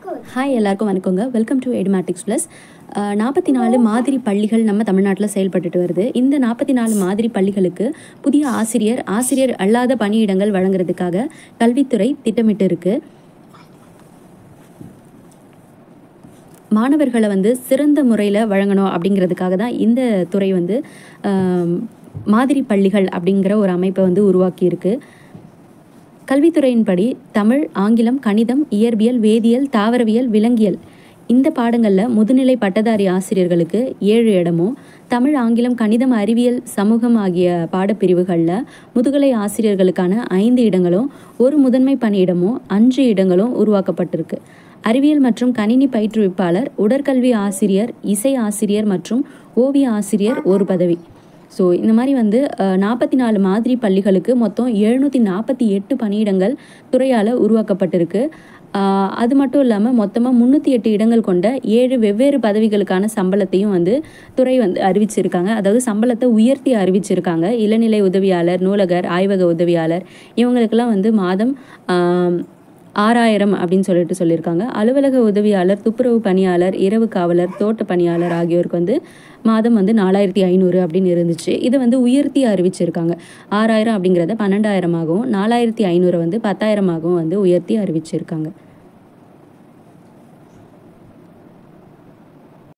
hi எல்லாருக்கும் வணக்கங்க welcome to Edumatics plus நாற்பத்தி நாலு மாதிரி பள்ளிகள் நம்ம தமிழ்நாட்டில் செயல்பட்டுட்டு வருது இந்த நாற்பத்தி நாலு மாதிரி பள்ளிகளுக்கு புதிய ஆசிரியர் ஆசிரியர் அல்லாத பணியிடங்கள் வழங்குறதுக்காக கல்வித்துறை திட்டமிட்டு இருக்கு மாணவர்களை வந்து சிறந்த முறையில் வழங்கணும் அப்படிங்கிறதுக்காக தான் இந்த துறை வந்து ஆம், மாதிரி பள்ளிகள் அப்படிங்கிற ஒரு அமைப்பை வந்து உருவாக்கியிருக்கு கல்வித்துறையின்படி தமிழ் ஆங்கிலம் கணிதம் இயற்பியல் வேதியியல் தாவரவியல் விலங்கியல் இந்த பாடங்களில் முதுநிலை பட்டதாரி ஆசிரியர்களுக்கு ஏழு இடமும் தமிழ் ஆங்கிலம் கணிதம் அறிவியல் சமூகம் ஆகிய பாடப்பிரிவுகளில் முதுகலை ஆசிரியர்களுக்கான ஐந்து இடங்களும் ஒரு முதன்மை பணியிடமும் அஞ்சு இடங்களும் உருவாக்கப்பட்டிருக்கு அறிவியல் மற்றும் கணினி பயிற்றுவிப்பாளர் உடற்கல்வி ஆசிரியர் இசை ஆசிரியர் மற்றும் ஓவிய ஆசிரியர் ஒரு பதவி ஸோ இந்த மாதிரி வந்து நாற்பத்தி நாலு மாதிரி பள்ளிகளுக்கு மொத்தம் எழுநூற்றி நாற்பத்தி எட்டு பணியிடங்கள் துறையால் உருவாக்கப்பட்டிருக்கு அஹ், அது மட்டும் இல்லாமல் மொத்தமாக முந்நூற்றி எட்டு இடங்கள் கொண்ட ஏழு வெவ்வேறு பதவிகளுக்கான சம்பளத்தையும் வந்து துறை வந்து அறிவிச்சிருக்காங்க அதாவது சம்பளத்தை உயர்த்தி அறிவிச்சிருக்காங்க இளநிலை உதவியாளர் நூலகர் ஆய்வக உதவியாளர் இவங்களுக்கெல்லாம் வந்து மாதம் ஆம், ஆறாயிரம் அப்படின்னு சொல்லிட்டு சொல்லியிருக்காங்க அலுவலக உதவியாளர் துப்புரவு பணியாளர் இரவு காவலர் தோட்ட பணியாளர் ஆகியோருக்கு வந்து மாதம் வந்து நாலாயிரத்தி ஐநூறு அப்படின்னு இருந்துச்சு இதை வந்து உயர்த்தி அறிவிச்சிருக்காங்க ஆறாயிரம் அப்படிங்கிறத பன்னெண்டாயிரமாகவும் நாலாயிரத்தி ஐநூறு வந்து பத்தாயிரமாகவும் வந்து உயர்த்தி அறிவிச்சிருக்காங்க